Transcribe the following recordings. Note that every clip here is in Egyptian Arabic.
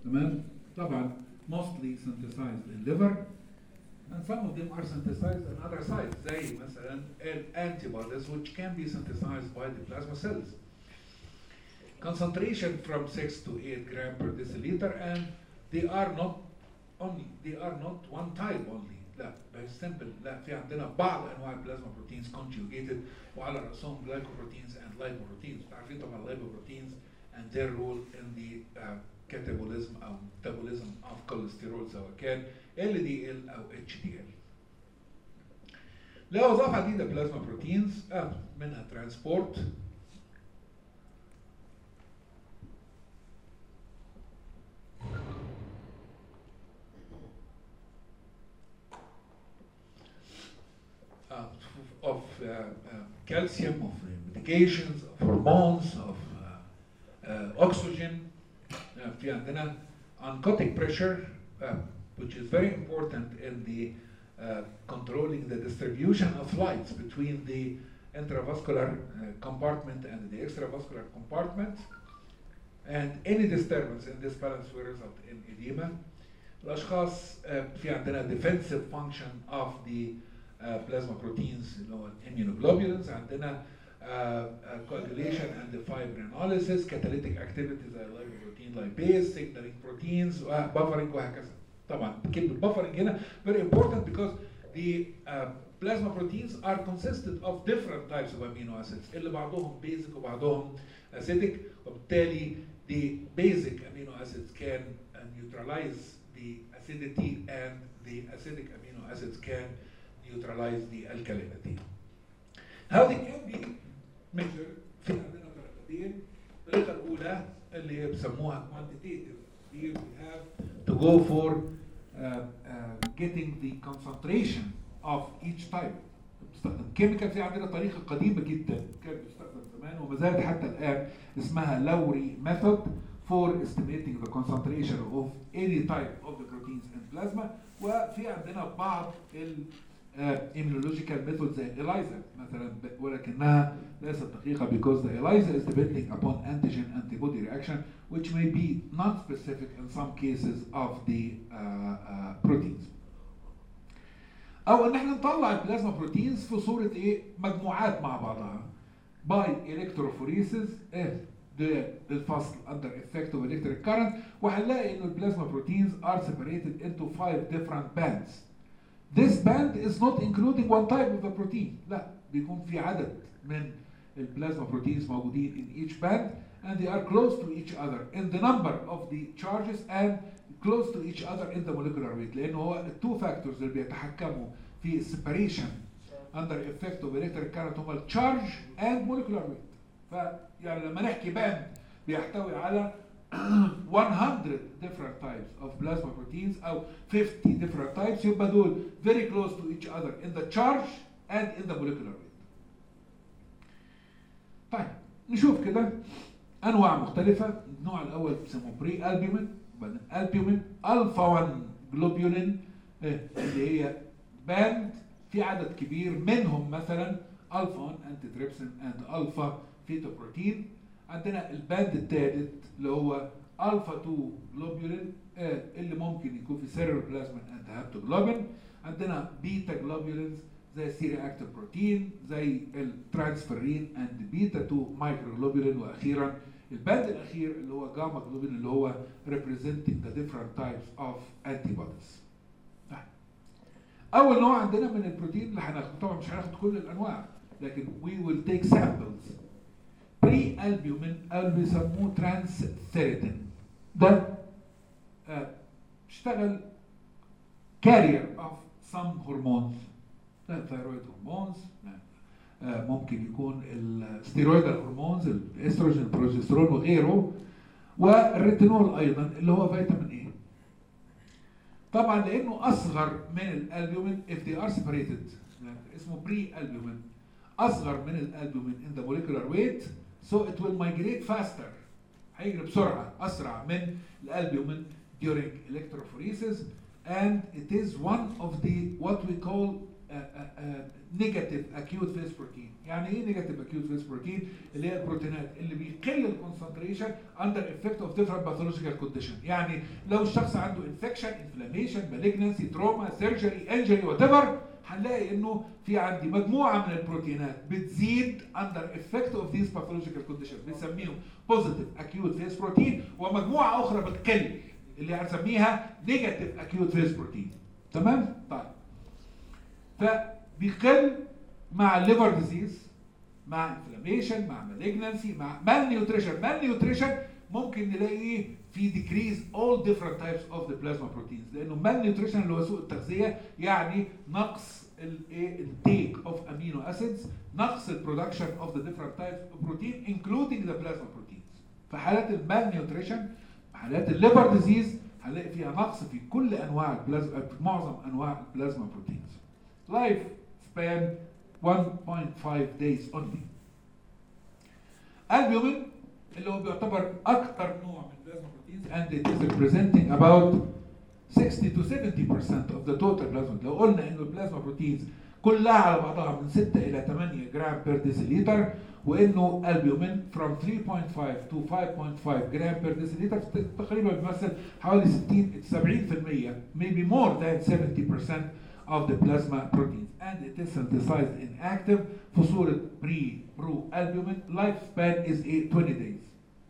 تمام طبعا mostly synthesized in liver and some of them are synthesized in other sites زي مثلا antibodies which can be synthesized by the plasma cells concentration from 6 to 8 gram per deciliter and they are not only they are not one type only لا very simple لا في عندنا بعض انواع البلازما بروتينز conjugated وعلى راسهم glycoproteins and lipoproteins عارفين طبعا lipoproteins and their role in the uh, catabolism او metabolism of cholesterol سواء كان LDL او HDL لها وظائف عديده بلازما بروتينز آه منها ترانسبورت uh, of uh, uh, calcium, of medications, of hormones, of uh, uh, oxygen. Uh, في عندنا oncotic pressure, uh, which is very important in the uh, controlling the distribution of lights between the intravascular uh, compartment and the extravascular compartment. And any disturbance in this balance will result in edema. الأشخاص uh, في عندنا defensive function of the uh, plasma proteins اللي هو immunoglobulins عندنا uh, uh, coagulation and the fibrinolysis catalytic activities زي lipoprotein lipase signaling proteins buffering وهكذا طبعا كلمة buffering هنا very important because the uh, plasma proteins are consisted of different types of amino acids اللي بعضهم basic وبعضهم acidic وبالتالي the basic amino acids can uh, neutralize the acidity and the acidic amino acids can neutralize the alkalinity. How they can be measured في عندنا طريقتين الطريقة الأولى اللي هي بيسموها quantitative here we have to go for uh, uh, getting the concentration of each type بتستخدم كيميكال في عندنا طريقة قديمة جدا كانت بتستخدم زمان وما زالت حتى الآن اسمها لوري method for estimating the concentration of any type of the proteins in plasma وفي عندنا بعض ال immunological methods زي ELISA مثلا ولكنها ليست دقيقة because the ELISA is depending upon antigen antibody reaction which may be not specific in some cases of the uh, uh, proteins. أو إن احنا نطلع البلازما بروتينز في صورة إيه؟ مجموعات مع بعضها by electrophoresis إيه؟ للفصل under effect of electric current وهنلاقي إن البلازما بروتينز are separated into five different bands. This band is not including one type of the protein. لا بيكون في عدد من البلازما بروتينز موجودين in each band and they are close to each other in the number of the charges and close to each other in the molecular weight لأن هو التو فاكتورز اللي بيتحكموا في separation under effect of electric current هما التشارج and molecular weight. فيعني لما نحكي باند بيحتوي على 100 different types of plasma proteins أو 50 different types يبقى دول very close to each other in the charge and in the molecular weight. طيب نشوف كده أنواع مختلفة النوع الأول بيسموه بري ألبيومين وبعدين ألبيومين ألفا 1 جلوبيولين اللي هي باند في عدد كبير منهم مثلا ألفا 1 أنتي تريبسين أند ألفا فيتوبروتين عندنا الباند الثالث اللي هو الفا 2 جلوبولين اللي ممكن يكون في سيرر بلازما اند هابتوجلوبين عندنا بيتا جلوبولينز زي السيري اكتيف بروتين زي الترانسفيرين اند بيتا 2 مايكرو جلوبولين واخيرا الباند الاخير اللي هو جاما جلوبولين اللي هو representing the different types of antibodies اول نوع عندنا من البروتين اللي هناخده طبعا مش هناخد كل الانواع لكن we will take samples بري البيومين او بيسموه ترانس ثيريدين ده بيشتغل كارير اوف سم هرمونز ثايرويد هرمونز ممكن يكون الستيرويدال هرمونز الاستروجين البروجسترون وغيره والريتينول ايضا اللي هو فيتامين ايه طبعا لانه اصغر من الالبيومين if they are separated اسمه بري البيومين اصغر من الالبومين in the molecular weight so it will migrate faster هيجري بسرعه اسرع من الالبومين during electrophoresis and it is one of the what we call نيجاتيف اكيوت فيس بروتين يعني ايه نيجاتيف اكيوت فيس بروتين اللي هي البروتينات اللي بيقل الكونسنتريشن اندر افكت اوف ديفرنت باثولوجيكال كونديشن يعني لو الشخص عنده انفكشن انفلاميشن مالجنسي تروما سيرجري انجري وات ايفر هنلاقي انه في عندي مجموعه من البروتينات بتزيد اندر افكت اوف ذيس باثولوجيكال كونديشن بنسميهم بوزيتيف اكيوت فيس بروتين ومجموعه اخرى بتقل اللي هنسميها نيجاتيف اكيوت فيس بروتين تمام طيب فبيقل مع الليفر ديزيز مع انفلاميشن مع مالجنسي مع مال نيوتريشن مال نيوتريشن ممكن نلاقي في decrease all different types of the plasma proteins لانه مال نيوتريشن اللي هو سوء التغذيه يعني نقص الايه intake of amino acids نقص البرودكشن of the different types of protein including the plasma proteins في حالات المال نيوتريشن حالات الليفر ديزيز هنلاقي فيها نقص في كل انواع البلازما في معظم انواع البلازما بروتينز life span 1.5 days only البيومين اللي هو بيعتبر اكثر نوع من البلازما بروتينز and it is representing about 60 to 70% of the total plasma لو قلنا انه البلازما بروتينز كلها على بعضها من 6 الى 8 جرام بير ديسيليتر وانه البيومين from 3.5 to 5.5 جرام بير ديسيليتر تقريبا بيمثل حوالي 60 70% maybe more than 70% of the plasma proteins and it is synthesized in active في صورة pre pro albumin lifespan is 20 days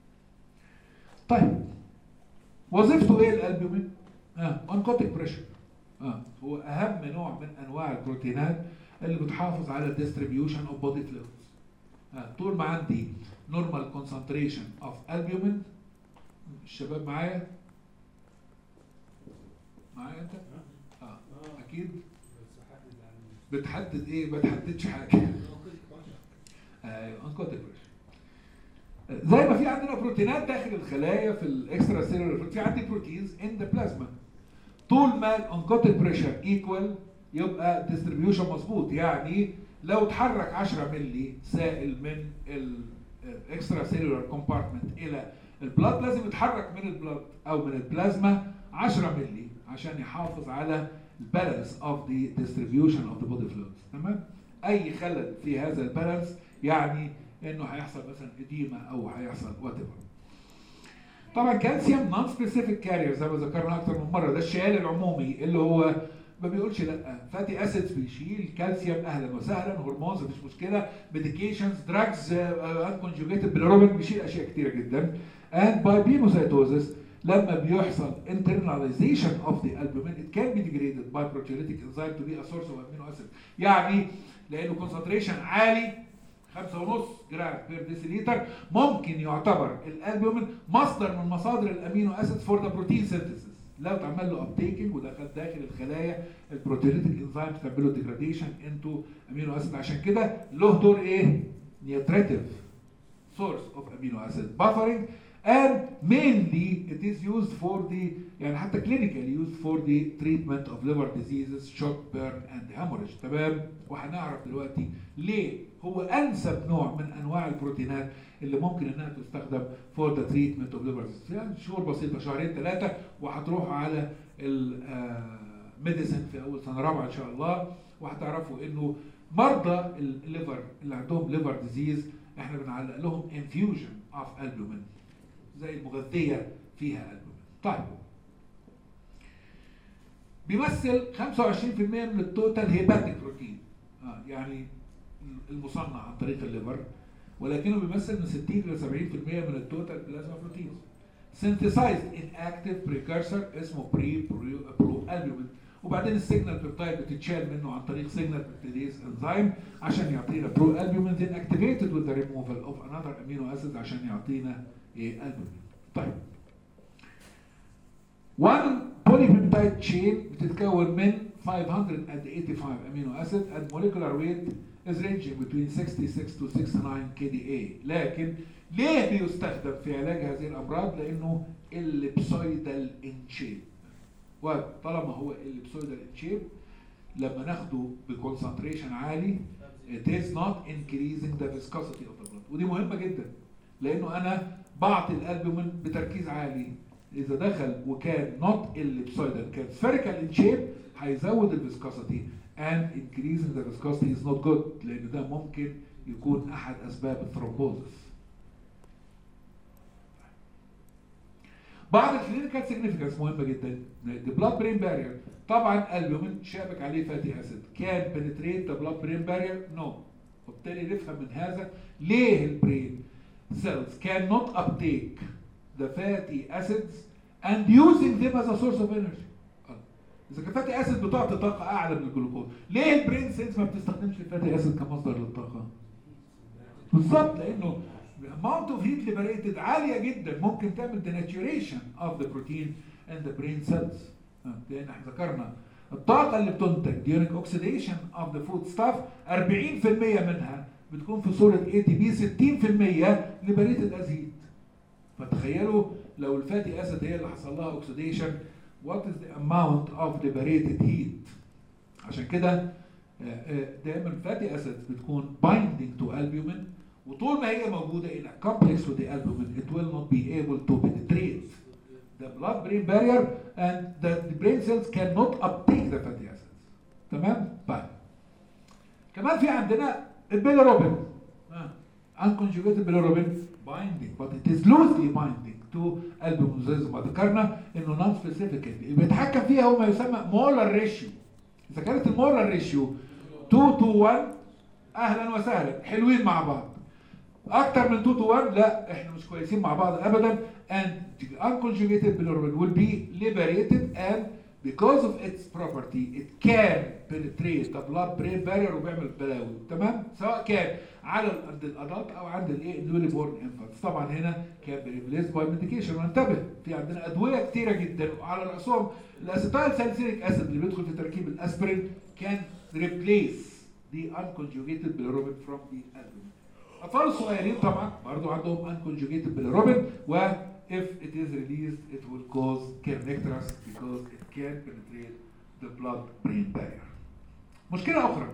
طيب وظيفته ايه الالبومين؟ اه oncotic pressure اه هو اهم نوع من انواع البروتينات اللي بتحافظ على distribution of body fluids آه. طول ما عندي normal concentration of albumin الشباب معايا؟ معايا انت؟ اه اكيد بتحدد ايه؟ ما تحددش حاجه ايوه oncotic pressure زي ما في عندنا بروتينات داخل الخلايا في الاكسترا سيلولر في عندي بروتينز ان ذا بلازما طول ما الانكوتيك بريشر ايكوال يبقى ديستريبيوشن مظبوط يعني لو اتحرك 10 مللي سائل من الاكسترا سيلولر كومبارتمنت الى البلاد لازم يتحرك من البلاد او من البلازما 10 مللي عشان يحافظ على البالانس اوف ذا ديستريبيوشن اوف ذا بودي فلويدز تمام اي خلل في هذا البالانس يعني انه هيحصل مثلا اديمه او هيحصل وات طبعا كالسيوم نون سبيسيفيك كارير زي ما ذكرنا اكتر من مره ده الشيال العمومي اللي هو ما بيقولش لا فاتي اسيدز بيشيل كالسيوم اهلا وسهلا هرمونز مفيش مشكله ميديكيشنز دراجز انكونجوجيتد بالروبين بيشيل اشياء كتيره جدا and by pinocytosis لما بيحصل internalization of the albumin it can be degraded by proteolytic enzyme to be a source of amino acid يعني لانه concentration عالي خمسة ونص جرام بير ديسيليتر ممكن يعتبر الالبومين مصدر من مصادر الامينو اسيد فور ذا بروتين سينثيسيس لو اتعمل له ابتيكنج ودخل داخل الخلايا البروتيوليتيك انزيم تعمل له ديجراديشن انتو امينو اسيد عشان كده له دور ايه؟ نيوتريتيف source of amino acid buffering and mainly it is used for the يعني حتى clinically used for the treatment of liver diseases, shock, burn and hemorrhage تمام وهنعرف دلوقتي ليه هو انسب نوع من انواع البروتينات اللي ممكن انها تستخدم for the treatment of liver diseases يعني شهور بسيطه شهرين ثلاثه وهتروحوا على الميديسن في اول سنه رابعه ان شاء الله وهتعرفوا انه مرضى الليفر اللي عندهم ليفر ديزيز احنا بنعلق لهم infusion of albumin زي المغذيه فيها البومين. طيب بيمثل 25% من التوتال هيباتيك بروتين آه يعني المصنع عن طريق الليفر ولكنه بيمثل من 60 ل 70% من التوتال بلازما بروتينز synthesized in active precursor اسمه بري برو البومين وبعدين السيجنال بيبتايد بتتشال منه عن طريق سيجنال بيبتيديز انزيم عشان يعطينا برو البومين then activated with the removal of another amino acid عشان يعطينا ايه البومين طيب one polypeptide chain بتتكون من 585 amino acid and molecular weight is ranging between 66 to 69 kDa لكن ليه بيستخدم في علاج هذه الامراض لانه الليبسويدال انشيب وطالما هو الليبسويدال انشيب لما ناخده بكونسنتريشن عالي it is not increasing the viscosity of the blood ودي مهمه جدا لانه انا بعطي الالبومين بتركيز عالي اذا دخل وكان نوت ellipsoidal كان spherical in shape هيزود الفيسكوسيتي and increasing the viscosity is not good لان ده ممكن يكون احد اسباب الثرومبوزس بعض الكلينيكال سيجنيفيكانس مهمه جدا the blood brain barrier طبعا البومين شابك عليه فاتي اسيد كان penetrate the blood brain barrier no وبالتالي نفهم من هذا ليه البرين cells cannot uptake the fatty acids and using them as a source of energy اذا كان فاتي اسيد بتعطي طاقه اعلى من الجلوكوز ليه البرين سيلز ما بتستخدمش الفاتي اسيد كمصدر للطاقه بالظبط لانه amount of heat liberated عاليه جدا ممكن تعمل denaturation of the protein in the brain cells لان احنا ذكرنا الطاقه اللي بتنتج during oxidation of the food stuff 40% منها بتكون في صوره ATP 60% liberated as heat فتخيلوا لو الفاتي اسيد هي اللي حصل لها oxidation what is the amount of liberated heat عشان كده دايما الفاتي اسيدز بتكون binding to albumin وطول ما هي موجوده in a complex with the albumin it will not be able to penetrate the blood brain barrier and the, the brain cells cannot uptake the fatty acids تمام طيب كمان في عندنا البيليروبين unconjugated bilirubin binding but it is loosely binding to albumin زي ما ذكرنا انه non specific اللي بيتحكم فيها هو ما يسمى molar ratio اذا كانت المولر ريشيو 2 to 1 اهلا وسهلا حلوين مع بعض اكتر من 2 to 1 لا احنا مش كويسين مع بعض ابدا and unconjugated bilirubin will be liberated and because of its property it can penetrate the blood brain barrier وبيعمل بلاوي تمام سواء كان على عند الادلت او عند الايه النيولي بورن انفانتس طبعا هنا كان ريبليس باي ميديكيشن وانتبه في عندنا ادويه كتيره جدا وعلى راسهم الاسيتايل سالسيليك اسيد اللي بيدخل في تركيب الاسبرين كان ريبليس the unconjugated bilirubin from the albumin الاطفال الصغيرين طبعا برضو عندهم unconjugated bilirubin و if it is released it will cause kernicterus because it can penetrate the blood brain barrier مشكله اخرى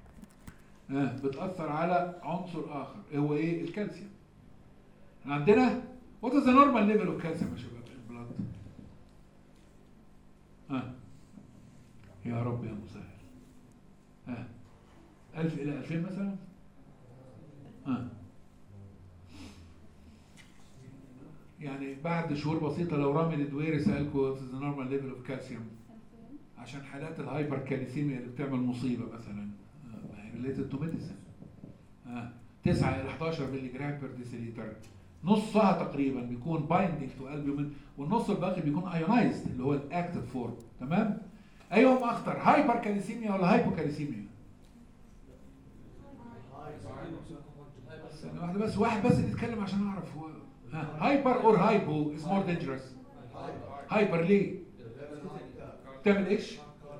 آه بتاثر على عنصر اخر هو ايه الكالسيوم عندنا what is the normal level of calcium يا شباب في البلاد ها يا رب يا مسهل ها 1000 الى 2000 مثلا ها يعني بعد شهور بسيطه لو رامي الدويري سالكم what is the normal level of calcium عشان حالات الهايبر كاليسيميا اللي بتعمل مصيبه مثلا ريليتد تو ميديسن 9 الى 11 مللي جرام بير ديسيليتر نصها تقريبا بيكون بايندينج تو البومين والنص الباقي بيكون ايونايزد اللي هو الاكتف فورم تمام ايهم اخطر هايبر كاليسيميا ولا هايبوكاليسيميا ثانيه واحده بس واحد بس اللي يتكلم عشان اعرف هو هايبر اور هايبو از مور دينجرس هايبر ليه تعمل ايش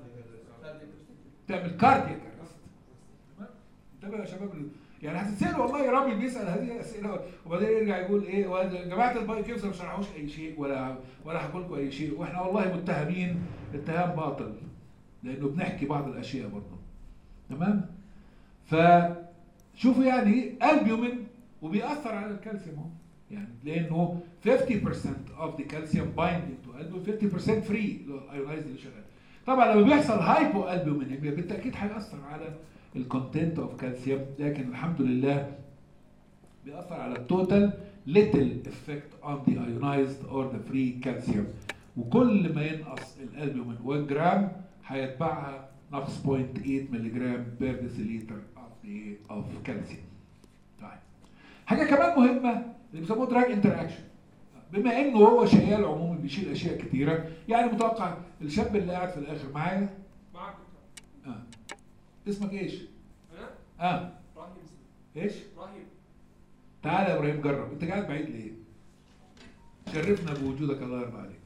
تعمل كاردياك انتبهوا يا شباب يعني هتتسال والله رامي بيسال هذه الاسئله وبعدين يرجع يقول ايه جماعه البايو كيفز ما شرحوش اي شيء ولا ولا هقول لكم اي شيء واحنا والله متهمين اتهام باطل لانه بنحكي بعض الاشياء برضه تمام فشوفوا يعني البيومين وبيأثر على الكالسيوم اهو يعني لانه 50% of the calcium binding to albumin 50% free الايونايز اللي شغال طبعا لما بيحصل هايبو البومينيميا بالتاكيد هيأثر على الكونتنت اوف كالسيوم لكن الحمد لله بيأثر على التوتال little effect on the ionized or the free calcium وكل ما ينقص الالبومين 1 جرام هيتبعها نقص 0.8 ملي جرام بير ديسيليتر of the of calcium. طيب حاجه كمان مهمه اللي بيسموه دراج انتر اكشن بما انه هو شيال عمومي بيشيل اشياء كتيره يعني متوقع الشاب اللي قاعد في الاخر معايا معك اه اسمك ايش؟ انا اه ابراهيم ايش؟ ابراهيم تعالى يا ابراهيم جرب انت قاعد بعيد ليه؟ شرفنا بوجودك الله يرضى عليك.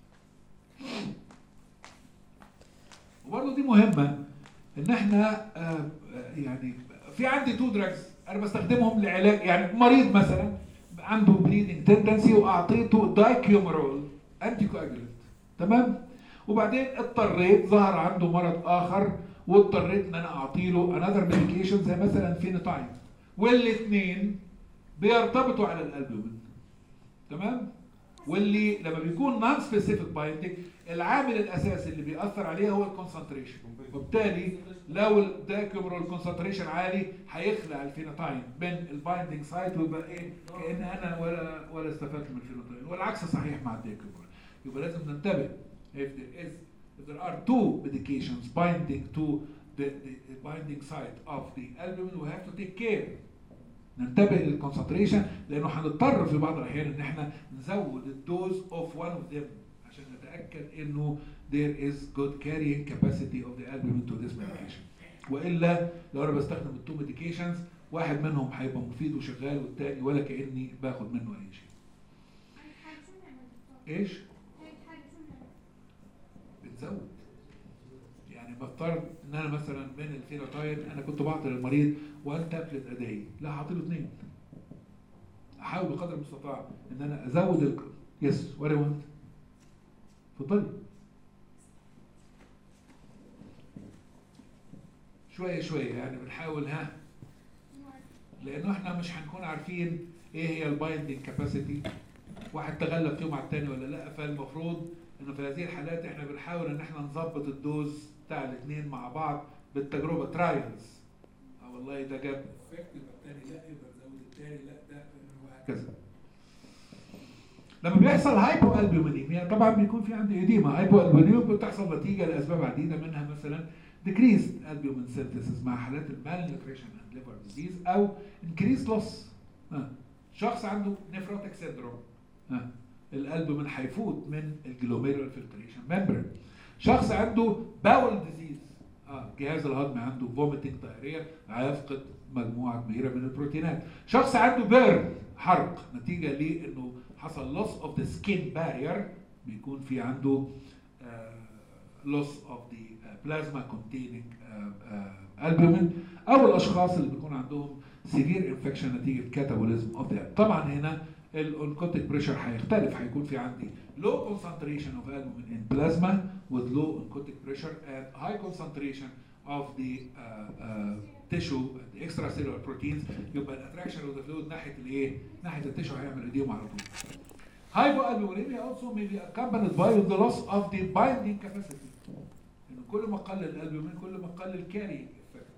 وبرضه دي مهمه ان احنا آه آه، يعني في عندي تو دراجز انا بستخدمهم لعلاج يعني مريض مثلا عنده بليدنج تندنسي واعطيته دايكيومرول انتي كواجولنت تمام؟ وبعدين اضطريت ظهر عنده مرض اخر واضطريت ان انا اعطي له انذر ميديكيشن زي مثلا فينوتاين والاثنين بيرتبطوا على الالبومين تمام واللي لما بيكون نون سبيسيفيك بايندينج العامل الاساسي اللي بيأثر عليه هو الكونسنتريشن وبالتالي لو الدايكومر الكونسنتريشن عالي هيخلع الفينوتاين من البايندينج سايت ويبقى ايه كان انا ولا ولا استفدت من الفينوتاين والعكس صحيح مع الدايكومر يبقى لازم ننتبه if there is if there are two medications binding to the, the binding site of the albumin we have to take care ننتبه للكونسنتريشن لانه هنضطر في بعض الاحيان ان احنا نزود الدوز اوف one of them عشان نتاكد انه there is good carrying capacity of the albumin to this medication والا لو انا بستخدم التو ميديكيشنز واحد منهم هيبقى مفيد وشغال والتاني ولا كاني باخد منه اي شيء ايش بتزود يعني بفترض ان انا مثلا من الفينوتايب انا كنت بعطي للمريض 1 تابلت اداي لا هعطي له اثنين احاول بقدر المستطاع ان انا ازود ال... يس وات اي وانت اتفضلي شويه شويه يعني بنحاول ها لانه احنا مش هنكون عارفين ايه هي البايندنج كاباسيتي واحد تغلب فيهم على الثاني ولا لا فالمفروض انه في هذه الحالات احنا بنحاول ان احنا نظبط الدوز بتاع الاثنين مع بعض بالتجربه ترايلز اه والله ده جاب افكت يبقى الثاني لا يبقى نزود الثاني لا ده وهكذا لما بيحصل هايبو البومينيميا طبعا بيكون في عندي اديما هايبو البومينيميا بتحصل نتيجه لاسباب عديده منها مثلا decreased albumin synthesis مع حالات المالنيوتريشن اند ليفر ديزيز او increased loss آه. شخص عنده نيفروتيك سيندروم آه. الالبومين هيفوت من الجلوميرول فلتريشن ممبرين شخص عنده باول ديزيز اه الجهاز الهضمي عنده فوميتنج دايريا هيفقد مجموعه كبيره من البروتينات شخص عنده بيرن حرق نتيجه لانه حصل لوس اوف ذا سكين بارير بيكون في عنده لوس اوف ذا بلازما كونتيننج البومين او الاشخاص اللي بيكون عندهم سيفير انفكشن نتيجه كاتابوليزم اوف ذا طبعا هنا الاونكوتيك بريشر هيختلف هيكون في عندي low concentration of albumin in plasma with low oncotic pressure and high concentration of the uh, uh, tissue the extracellular proteins يبقى الاتراكشن of the fluid ناحيه الايه؟ ناحيه التشو هيعمل ايديهم على طول. Hypoalbuminemia also may be accompanied by the loss of the binding capacity. إن كل ما قل الالبومين كل ما قل الكاري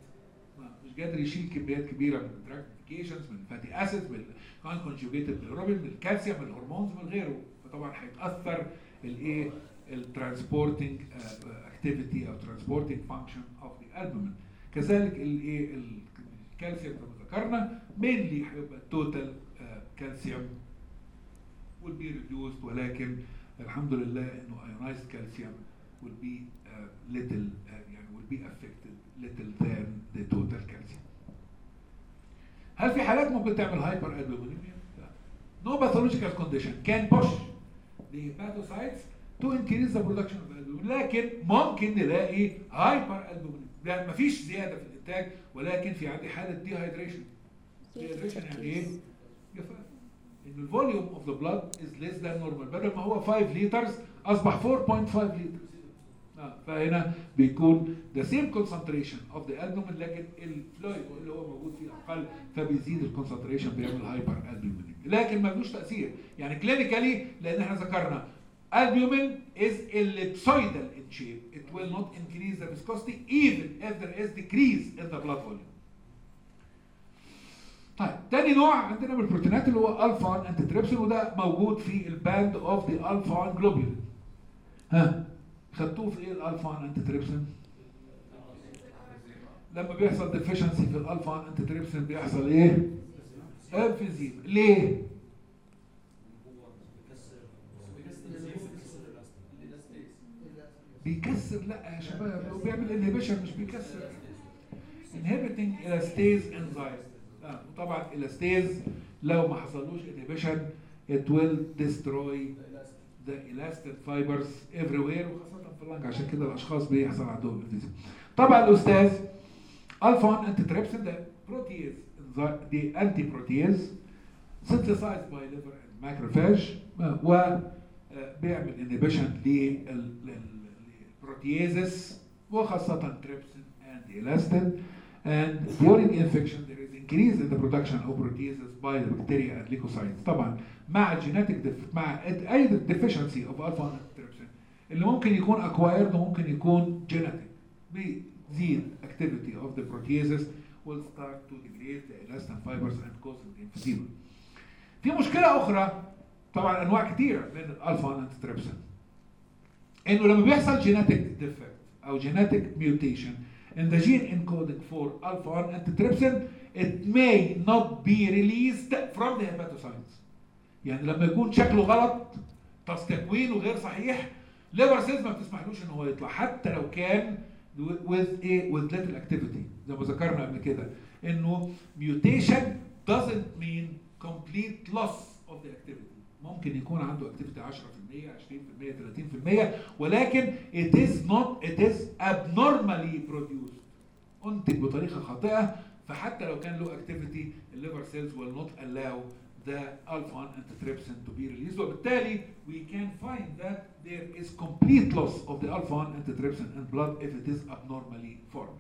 مش قادر يشيل كميات كبيره من الدراج ميديكيشنز من الفاتي اسيدز من كان كونجوجيتد بالروبين من الكالسيوم من الهرمونز من غيره فطبعا هيتاثر الايه الترانسبورتنج اكتيفيتي او ترانسبورتنج فانكشن اوف ذا البومين كذلك الايه الكالسيوم زي ما ذكرنا مينلي هيبقى التوتال كالسيوم will be reduced ولكن الحمد لله انه ionized calcium will be uh, little uh, يعني will be affected little than the total calcium. هل في حالات ممكن تعمل هايبر البومينيميا؟ لا. No pathological condition can push the hepatocytes to increase the production of albumin لكن ممكن نلاقي هايبر البومينيميا لا مفيش زياده في الانتاج ولكن في عندي حاله ديهايدريشن ديهايدريشن يعني ايه؟ جفاف ان الفوليوم اوف ذا بلاد از ليس ذان نورمال بدل ما هو 5 لترز اصبح 4.5 لتر فهنا بيكون the same concentration of the albumin لكن الفلويد اللي هو موجود فيه اقل فبيزيد الكونسنتريشن بيعمل هايبر البومين لكن ملوش تاثير يعني كلينيكالي لان احنا ذكرنا albumin is ellipsoidal in shape it will not increase the viscosity even if there is decrease in the blood volume طيب تاني نوع عندنا من البروتينات اللي هو الفا انتي وده موجود في الباند اوف ذا الفا جلوبيول ها خدتوه في ايه الالفا انتي لما بيحصل ديفيشنسي في الالفا انتي بيحصل ايه امفيزيم ليه بيكسر لا يا شباب هو بيعمل انهبيشن مش بيكسر inhibiting elastase enzyme آه. وطبعا elastase لو ما حصلوش inhibition it will destroy the elastin fibers everywhere وخاصة في اللنج عشان كده الأشخاص بيحصل عندهم انفيزيم. طبعا الأستاذ الفا انتي تريبسين ده بروتيز دي انتي بروتيز synthesized by liver and macrophage و بيعمل انهبيشن للبروتيزس وخاصة تريبسين اند الاستين and during infection there is increase in the production of proteases by the bacteria and leukocytes طبعا مع genetic def- مع اي deficiency of alpha antitrypsin اللي ممكن يكون acquired وممكن يكون genetic بيزيد activity of the proteases will start to degrade the elastin fibers and cause emphysema. في مشكلة أخرى طبعا أنواع كتيرة من الألفا انتتريبسين إنه لما بيحصل genetic defect أو genetic mutation in the gene encoding for alpha 1 antitrypsin it may not be released from the hepatocytes يعني لما يكون شكله غلط تص- تكوينه غير صحيح liver cells ما بتسمحلوش ان هو يطلع حتى لو كان with a with little activity زي ما ذكرنا قبل كده انه mutation doesn't mean complete loss of the activity ممكن يكون عنده activity 10% 20% 30% ولكن it is not it is abnormally produced انتج بطريقه خاطئه فحتى لو كان له activity الليفر cells will not allow the alpha antitrypsin to be released وبالتالي we can find that there is complete loss of the alpha antitrypsin in blood if it is abnormally formed.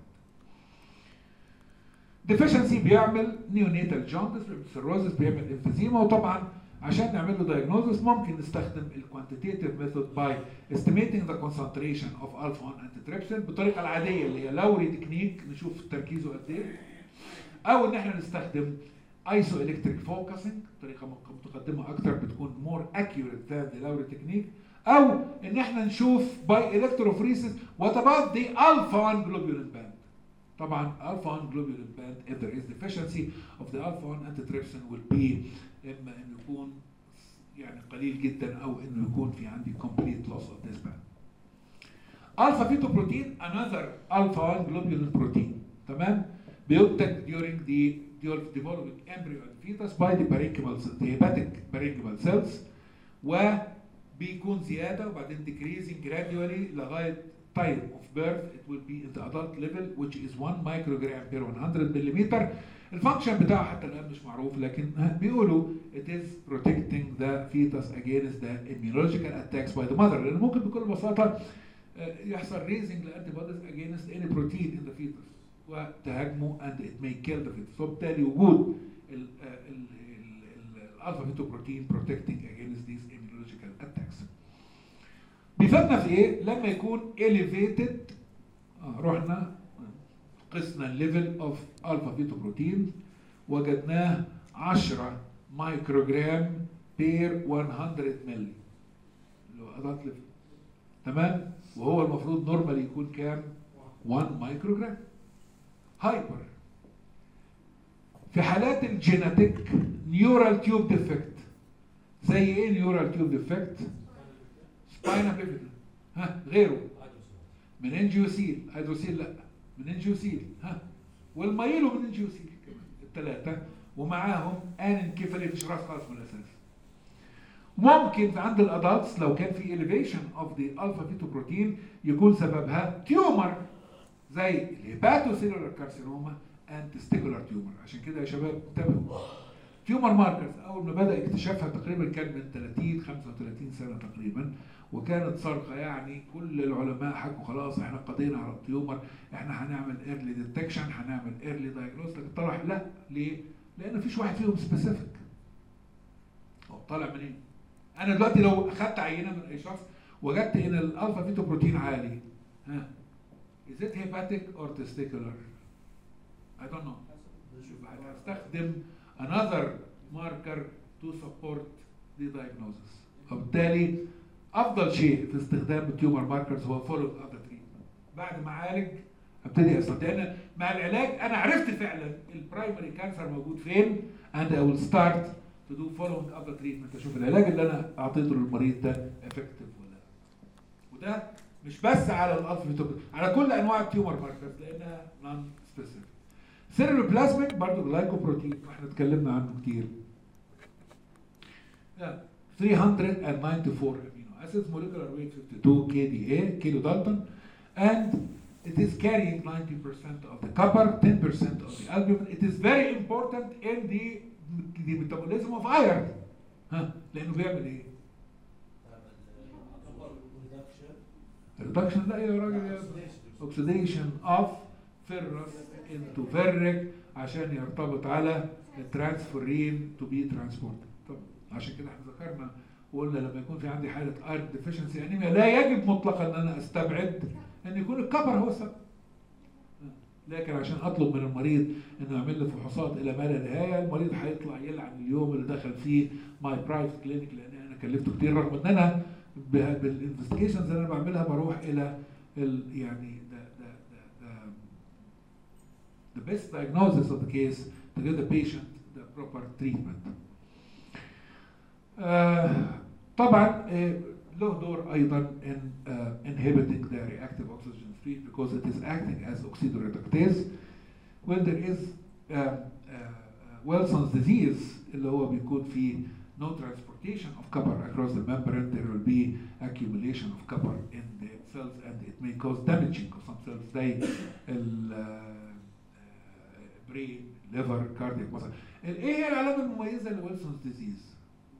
deficiency بيعمل neonatal jaundice بيعمل cirrhosis بيعمل emphysema وطبعا عشان نعمل له diagnosis ممكن نستخدم ال quantitative method by estimating the concentration of alpha 1 antitrypsin بالطريقه العاديه اللي هي لوري تكنيك نشوف تركيزه قد ايه او ان احنا نستخدم isoelectric focusing طريقه متقدمه اكتر بتكون more accurate than the Lowry technique او ان احنا نشوف by electrophoresis what about the alpha 1 globulin band طبعا alpha 1 globulin band if there is deficiency of the alpha 1 antitrypsin will be اما انه يكون يعني قليل جدا او انه يكون في عندي complete loss of this band alpha fetoprotein another alpha 1 globulin protein تمام بينتج during the developing embryo and fetus by the parenchymal cells, the hepatic parenchymal cells وبيكون زياده وبعدين decreasing gradually لغايه time of birth it will be in the adult level which is 1 microgram per 100 millimeter الفانكشن بتاعه حتى الان مش معروف لكن بيقولوا it is protecting the fetus against the immunological attacks by the mother لان ممكن بكل بساطه يحصل raising the antibodies against any protein in the fetus وتهاجمه and it may kill the fetus وبالتالي وجود الالفا فيتوبروتين protecting against these immunological attacks بيفيدنا في ايه؟ لما يكون elevated آه رحنا قسنا الليفل اوف الفا فيتوبروتين وجدناه 10 مايكروجرام بير 100 مللي اللي هو ادلت ليفل تمام؟ وهو المفروض نورمالي يكون كام؟ 1 مايكروجرام هايبر في حالات الجيناتيك نيورال تيوب ديفكت زي ايه نيورال تيوب ديفكت سباينا بيفيدا ها غيره مننجيوسيل هيدروسيل لا مننجيوسيل ها والمايلو مننجيوسيل كمان الثلاثه ومعاهم انكيفالي مش راس خالص من الاساس ممكن عند الادلتس لو كان في elevation of the alpha فيتوبروتين يكون سببها تيومر زي الهيباتوسيلولار كارسينوما اند تستيكولار تيومر عشان كده يا شباب انتبهوا تيومر ماركرز اول ما بدا اكتشافها تقريبا كان من 30 35 سنه تقريبا وكانت صرخه يعني كل العلماء حكوا خلاص احنا قضينا على التيومر احنا هنعمل ايرلي ديتكشن هنعمل ايرلي دايجنوز لكن طلع لا ليه؟ لان مفيش واحد فيهم سبيسيفيك هو طالع منين؟ انا دلوقتي لو اخدت عينه من اي شخص وجدت ان الالفا فيتو بروتين عالي ها Is it hepatic or testicular? I don't know. هستخدم another marker to support the diagnosis. وبالتالي افضل شيء في استخدام التيومر ماركرز هو فولو اب تريتمنت. بعد ما اعالج ابتدي استخدم لان مع العلاج انا عرفت فعلا البرايمري كانسر موجود فين and I will start to do following up the treatment اشوف العلاج اللي انا اعطيته للمريض ده effective ولا لا. وده مش بس على الالفا على كل انواع التيومر ماركرز لانها نون سبيسيفيك سيرولوبلازميك برضه جلايكوبروتين احنا اتكلمنا عنه كتير 394 amino acids molecular weight 52 kDa كيلو دالتون and it is carrying 90% of the copper 10% of the albumin it is very important in the the metabolism of iron ها لانه بيعمل ايه؟ reduction لا يا راجل يا oxidation of فيرس انتو فيرك عشان يرتبط على الترانسفيرين تو بي ترانسبورت طب عشان كده احنا ذكرنا وقلنا لما يكون في عندي حاله ايرن ديفيشنسي انيميا لا يجب مطلقا ان انا استبعد ان يكون الكبر هو السبب لكن عشان اطلب من المريض انه يعمل لي فحوصات الى ما لا نهايه المريض هيطلع يلعن اليوم اللي دخل فيه ماي برايفت كلينيك لان انا كلفته كتير رغم ان انا بالانفستيجيشنز اللي انا بعملها بروح الى ال يعني the, the, the, the, the best diagnosis of the case to give the patient the proper treatment. آه طبعا آه له دور ايضا in uh, inhibiting the reactive oxygen speed because it is acting as oxidoreductase when there is uh, uh, Wilson's disease اللي هو بيكون فيه no transportation of copper across the membrane there will be accumulation of copper in the cells and it may cause damaging of some cells زي ال brain liver cardiac muscle ايه هي العلامه المميزه لويلسونز ديزيز؟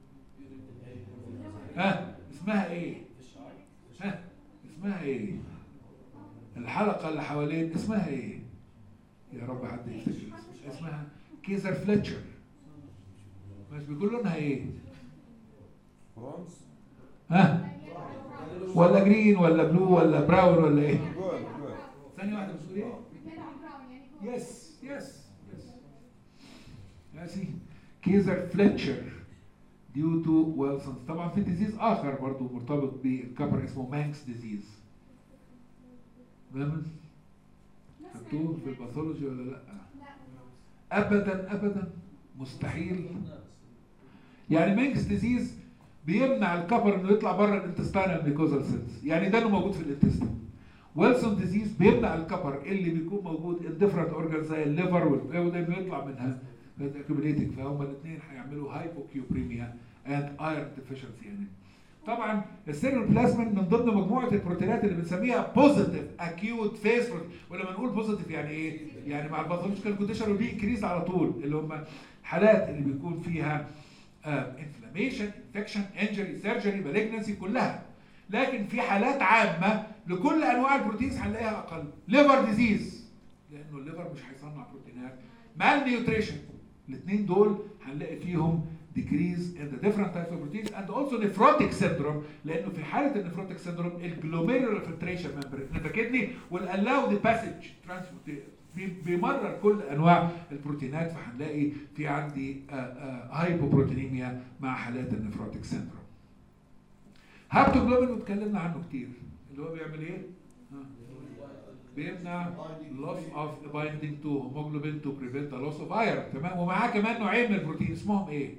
ها اسمها ايه؟ ها اسمها ايه؟ الحلقة اللي حوالين اسمها ايه؟ يا رب حد يفتكر اسمها كيزر فليتشر مش بيقول لونها ايه؟ برونز ها؟ ولا جرين ولا بلو ولا براون ولا ايه؟ جول جول ثانية واحدة بتقول ايه؟ يس يس يس ماشي كيزر فليتشر ديو تو ويلسونز طبعا في ديزيز اخر برضو مرتبط بالكبر اسمه مانكس ديزيز فاهم خدتوه في الباثولوجي ولا لا ابدا ابدا مستحيل يعني مانكس ديزيز بيمنع الكبر انه يطلع بره الانتستينال ميكوزال سيلز يعني ده انه موجود في الانتستين ويلسون ديزيز بيمنع الكبر اللي بيكون موجود ان ديفرنت اورجان زي الليفر وده بيطلع منها accumulating فهم الاثنين هيعملوا هايبوكيوبريميا اند ايرون ديفيشنسي يعني طبعا السيروبلازمين من ضمن مجموعه البروتينات اللي بنسميها بوزيتيف اكيوت فيس ولما نقول بوزيتيف يعني ايه؟ يعني مع الباثولوجيكال كونديشن وبي انكريز على طول اللي هم حالات اللي بيكون فيها انفلاميشن انفكشن انجري سيرجري مالجنسي كلها لكن في حالات عامه لكل انواع البروتينز هنلاقيها اقل ليفر ديزيز لانه الليفر مش هيصنع بروتينات مال نيوتريشن الاثنين دول هنلاقي فيهم decrease in the different types of proteins and also nephrotic syndrome لانه في حاله النفروتيك syndrome الجلوميرولار filtration membrane نفكتني will allow the passage transport بيمرر كل انواع البروتينات فهنلاقي في عندي هايبوبروتينيميا مع حالات النفروتيك سيندروم هابتوجلوبين واتكلمنا عنه كتير اللي هو بيعمل ايه؟ ها. بيمنع loss of binding to hemoglobin to prevent the loss of iron تمام ومعاه كمان نوعين من البروتين اسمهم ايه؟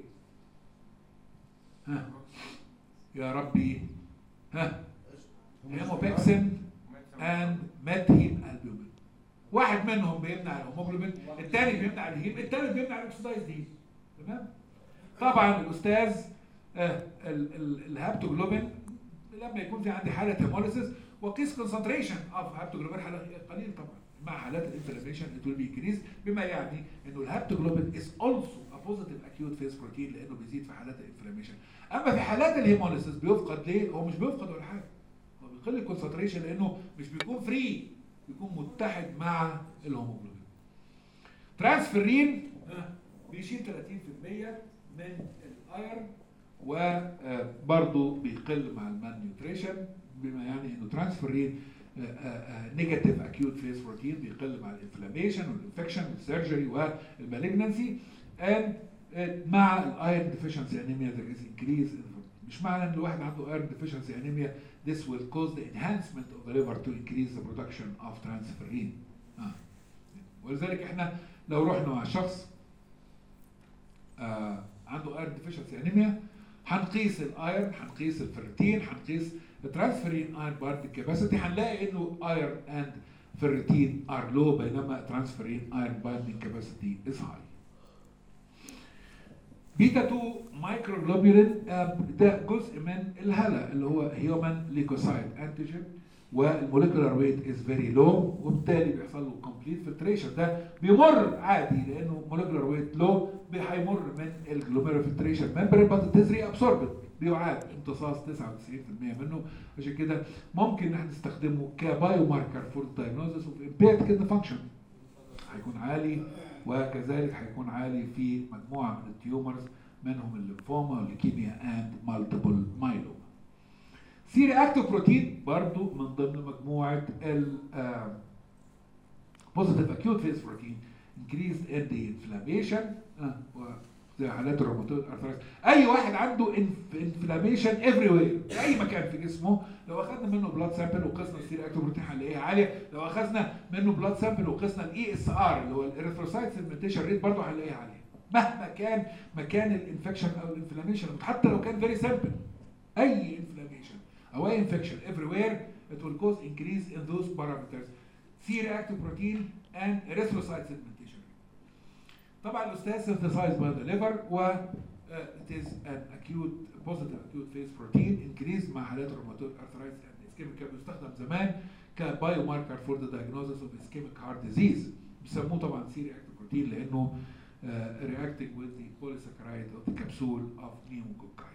ها يا ربي ها هيموبيكسين اند ميثيم البومين واحد منهم بيمنع الهيموجلوبين الثاني بيمنع الهيم الثالث بيمنع الاكسدايز هيم تمام طبعا الاستاذ آه ال- ال- الهابتوجلوبين لما يكون في عندي حاله هيموليسيس وقيس كونسنتريشن اوف هابتوجلوبين حاله قليل طبعا مع حالات الانفلاميشن it will be increased بما يعني انه الهابتوجلوبين is also a positive acute phase protein لانه بيزيد في حالات الانفلاميشن اما في حالات الهيموليسيس بيفقد ليه؟ هو مش بيفقد ولا حاجه هو بيقل الكونسنتريشن لانه مش بيكون فري بيكون متحد مع الهيموجلوبين ترانسفيرين آه، بيشيل 30% من الايرن وبرضه بيقل مع المان نيوتريشن بما يعني انه ترانسفيرين نيجاتيف اكيوت فيز بروتين بيقل مع الانفلاميشن والانفكشن والسيرجري والمالجنسي and مع الايرن ديفيشنسي انيميا there is increase in مش معنى ان الواحد عنده ايرن ديفيشنسي انيميا this will cause the enhancement of the liver to increase the production of transferrin آه. ولذلك احنا لو رحنا مع شخص آه عنده ايرن ديفيشنسي انيميا هنقيس الايرن هنقيس الفيرتين هنقيس الترانسفيرين ايرن باردنج كاباسيتي هنلاقي انه ايرن اند فيرتين ار لو بينما ترانسفيرين ايرن باردنج كاباسيتي از هاي بيتا 2 مايكروجلوبولين ده جزء من الهلا اللي هو هيومن ليكوسايد انتيجين والموليكولار ويت از فيري لو وبالتالي بيحصل له كومبليت فلتريشن ده بيمر عادي لانه موليكولار ويت لو هيمر من الجلوميرو فلتريشن ممبرين بس تزري ابسوربت بيعاد امتصاص 99% منه عشان كده ممكن ان احنا نستخدمه كبايو ماركر فور دايجنوزس اوف امبيرد كدني فانكشن هيكون عالي وكذلك هيكون عالي في مجموعه من التيومرز منهم الليمفوما والليكيميا اند مالتيبل مايلوما سي رياكتيف بروتين برضو من ضمن مجموعه ال بوزيتيف اكيوت فيز بروتين increased in the inflammation آه، زي حالات الروماتويد ارثرايتس اي واحد عنده انفلاميشن افري وير في اي مكان في جسمه لو اخذنا منه بلاد سامبل وقسنا السير اكتيف بروتين هنلاقيها عاليه لو اخذنا منه بلاد سامبل وقسنا الاي اس ار اللي هو الاريثروسايت سيجمنتيشن ريت برضه هنلاقيها عاليه مهما كان مكان الانفكشن او الانفلاميشن حتى لو كان فيري سامبل اي انفلاميشن او اي انفكشن افري وير it will cause increase in those parameters C-reactive protein and erythrocyte segmentation. طبعا الاستاذ synthesized by the liver و uh, it is an acute positive acute phase protein increased مع حالات الروماتويد arthritis and ischemic كان بيستخدم زمان كبايو ماركر for the diagnosis of ischemic heart disease بيسموه طبعا C-reactive protein لانه uh, reacting with the polysaccharide of the capsule of pneumococci.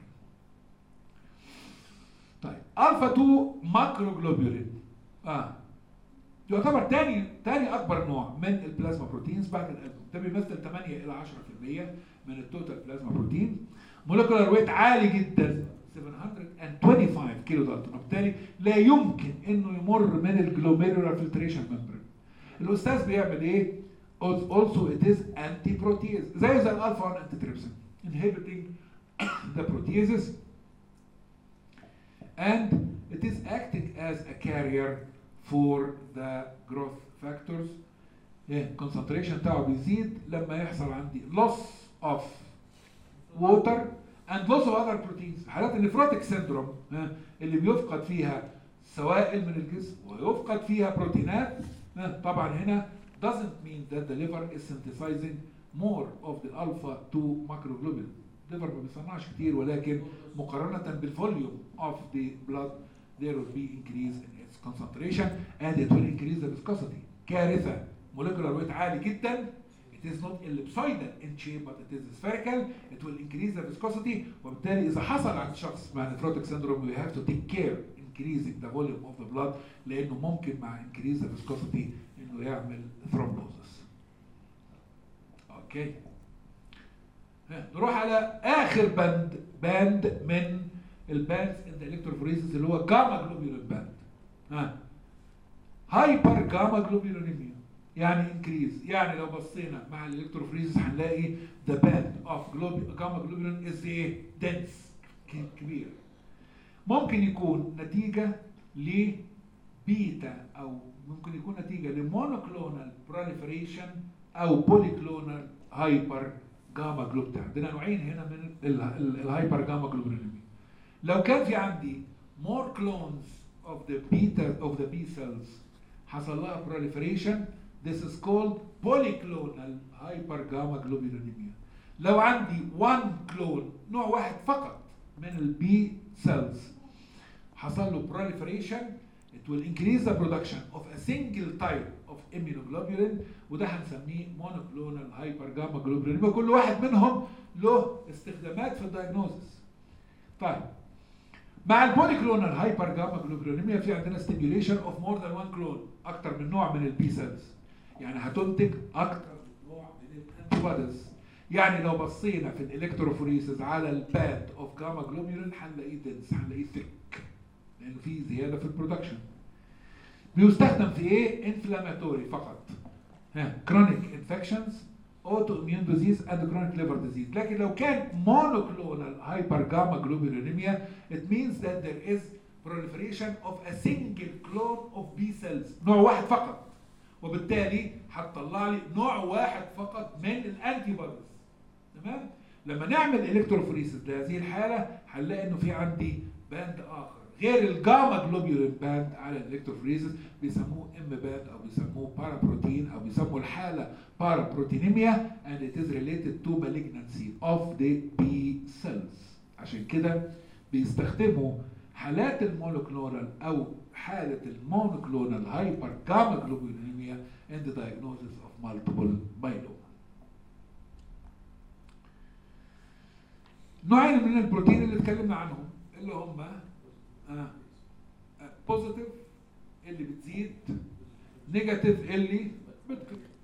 طيب الفا 2 ماكروجلوبولين اه يعتبر تاني تاني اكبر نوع من البلازما بروتينز بعد الالبوم ده بيمثل 8 الى 10% من التوتال بلازما بروتين مولكولار ويت عالي جدا 725 كيلو دالتون وبالتالي لا يمكن انه يمر من الجلوميرولار فلتريشن ممبرين الاستاذ بيعمل ايه also it is anti protease زي زي الالفا 1 انتي تريبسين inhibiting the proteases and it is acting as a carrier for the growth factors yeah, concentration بتاعه بيزيد لما يحصل عندي loss of water and loss of other proteins حالات النفروتيك سيندروم اللي بيفقد فيها سوائل من الجسم ويفقد فيها بروتينات طبعا هنا doesn't mean that the liver is synthesizing more of the alpha 2 macroglobulin الليفر ما بيصنعش كتير ولكن مقارنة بالفوليوم of the blood there will be increase in its concentration and it will increase the viscosity كارثة molecular weight عالي جدا it is not ellipsoidal in shape but it is spherical it will increase the viscosity وبالتالي إذا حصل عند شخص مع nephrotic syndrome we have to take care increasing the volume of the blood لأنه ممكن مع increase the viscosity إنه يعمل thrombosis اوكي نروح على آخر بند باند من الباندز ان ذا الكتروفوريسيس اللي هو جاما جلوبيولين باند ها هايبر جاما جلوبيولينيميا يعني انكريز يعني لو بصينا مع الالكتروفوريسيس هنلاقي ذا باند اوف جاما جلوبيولين از ايه دنس كبير ممكن يكون نتيجه لبيتا او ممكن يكون نتيجه لمونوكلونال بروليفريشن او بوليكلونال هايبر جاما جلوبتا عندنا نوعين هنا من الهايبر جاما جلوبيولينيميا لو كان في عندي more clones of the beta of the B cells حصل لها proliferation this is called polyclonal hypergamma لو عندي one clone نوع واحد فقط من البي cells حصل له proliferation it will increase the production of a single type of immunoglobulin وده هنسميه monoclonal hypergamma يبقى كل واحد منهم له استخدامات في الدايجنوزس طيب مع البوليكلونال هايبر جاما جلوبولينيميا في عندنا ستيميوليشن اوف مور ذان وان كلون اكتر من نوع من البي سيلز يعني هتنتج اكتر نوع من الانتيبوديز يعني لو بصينا في الالكتروفوريسز على الباند اوف جاما جلوبولين هنلاقيه دنس هنلاقيه ثيك لانه في زياده في البرودكشن بيستخدم في ايه انفلاماتوري فقط ها كرونيك انفكشنز اوتو اميون ديزيز اند كرونيك ليفر ديزيز لكن لو كان مونوكلونال هايبر جاما جلوبولينيميا it means that there is proliferation of a single clone of B cells نوع واحد فقط وبالتالي هتطلع لي نوع واحد فقط من الانتي بوديز تمام لما نعمل الكتروفوريسيس لهذه الحاله هنلاقي انه في عندي باند اخر غير الجاما جلوبيولين باند على الالكتروفوريسيس بيسموه ام باند او بيسموه بارابروتين او بيسموا الحاله بارابروتينيميا and it is related to malignancy of the B cells عشان كده بيستخدموا حالات المونوكلونال او حاله المونوكلونال هايبر جاما جلوبولينيميا in the diagnosis of multiple myeloma. نوعين من البروتين اللي اتكلمنا عنهم اللي هم بوزيتيف اللي بتزيد نيجاتيف اللي بتقل حلو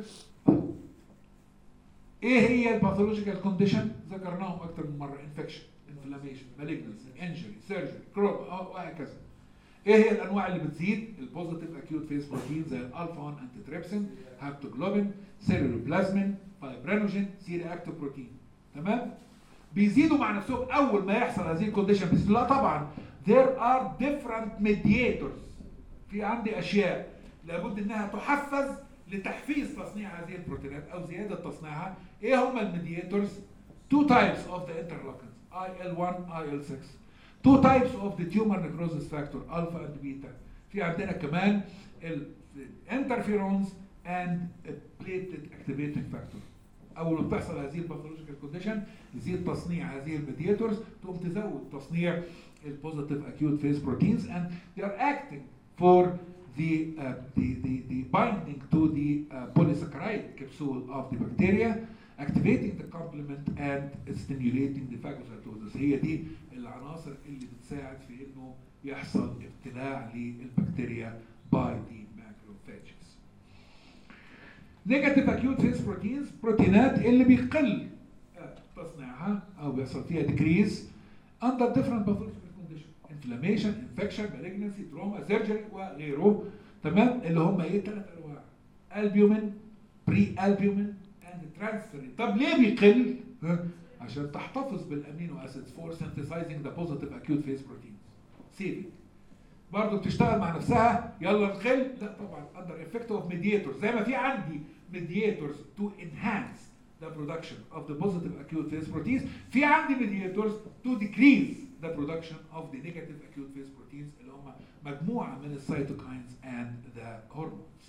ايه هي الباثولوجيكال كونديشن ذكرناهم اكتر من مره انفكشن انفلاميشن مالجنسي انجري سيرجري كروما وهكذا ايه هي الانواع اللي بتزيد البوزيتيف اكيوت فيس بروتين زي الالفا 1 انتي تريبسين هابتوجلوبين سيرولوبلازمين فايبرينوجين سي رياكتيف بروتين تمام بيزيدوا مع نفسهم اول ما يحصل هذه الكونديشن بيزيدوا لا طبعا there are different mediators في عندي اشياء لابد انها تحفز لتحفيز تصنيع هذه البروتينات او زياده تصنيعها ايه هم الميدياتورز two types of the interleukins IL1 IL6 two types of the tumor necrosis factor alpha and beta في عندنا كمان الانترفيرونز and platelet activating factor اول ما بتحصل هذه الباثولوجيكال كونديشن يزيد تصنيع هذه الميدياتورز تقوم تزود تصنيع البوزيتيف acute phase proteins and they are acting for the, uh, the, the, the binding to the uh, polysaccharide capsule of the bacteria, activating the complement and stimulating the phagocytosis. هي دي العناصر اللي بتساعد في انه يحصل ابتلاع للبكتيريا by the macrophages. Negative acute phase proteins بروتينات اللي بيقل تصنيعها او بيحصل فيها decrease under different pathological conditions inflammation infection malignancy trauma surgery وغيره تمام اللي هم ايه ثلاث انواع البيومين بري البيومين اند ترانسفيرين طب ليه بيقل ها؟ عشان تحتفظ بالامينو اسيدز فور synthesizing the positive acute phase proteins saving برضه بتشتغل مع نفسها يلا نخل لا طبعا under effect of mediators زي ما في عندي mediators to enhance the production of the positive acute phase proteins في عندي mediators to decrease the production of the negative acute phase proteins اللي هم مجموعة من السيتوكاينز and the hormones.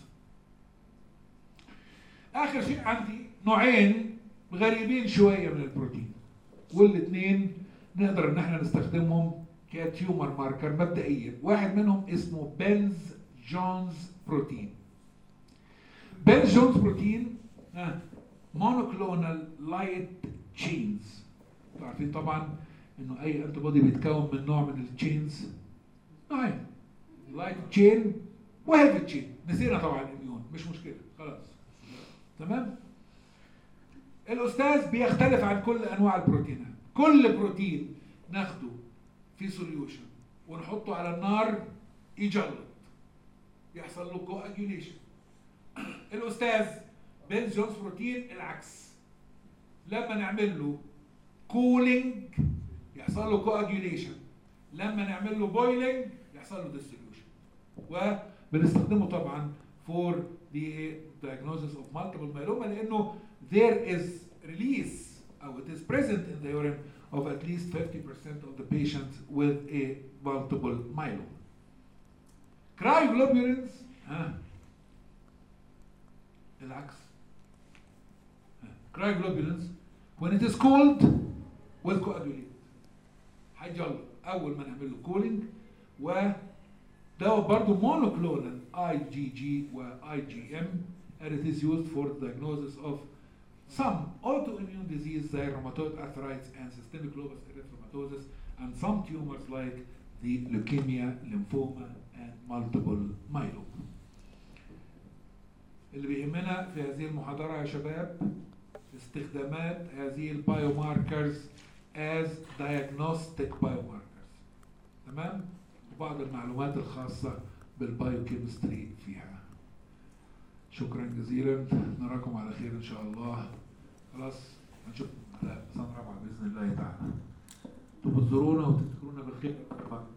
آخر شيء عندي نوعين غريبين شوية من البروتين والاثنين نقدر ان احنا نستخدمهم كتيومر ماركر مبدئيا واحد منهم اسمه بنز جونز بروتين بنز جونز بروتين مونوكلونال لايت تشينز عارفين طبعا انه اي انتي بودي بيتكون من نوع من التشينز نوعين لايت تشين وهيفي تشين نسينا طبعا الاميون مش مشكله خلاص تمام الاستاذ بيختلف عن كل انواع البروتينات كل بروتين ناخده في سوليوشن ونحطه على النار يجلط يحصل له كواجيوليشن الاستاذ بنز جونز بروتين العكس لما نعمل له كولينج يحصل له كواجيوليشن لما نعمل له بويلنج يحصل له ديستريبيوشن وبنستخدمه طبعا for the diagnosis of multiple myeloma لانه there is release او it is present in the urine of at least 50% of the patients with a multiple myeloma. Cryoglobulins ها العكس ها. Cryoglobulins when it is cold will coagulate هيجلط اول ما نعمل له كولينج و ده برضه مونوكلونال اي جي جي واي جي ام and it is used for the diagnosis of some autoimmune disease زي rheumatoid arthritis and systemic lupus erythematosus and some tumors like the leukemia, lymphoma and multiple myeloma. اللي بيهمنا في هذه المحاضرة يا شباب استخدامات هذه البايوماركرز as diagnostic biomarkers تمام؟ وبعض المعلومات الخاصة بالبايوكيمستري فيها. شكرا جزيلا نراكم على خير ان شاء الله خلاص هنشوفكم على سنة رابعة بإذن الله تعالى تبصرونا وتذكرونا بالخير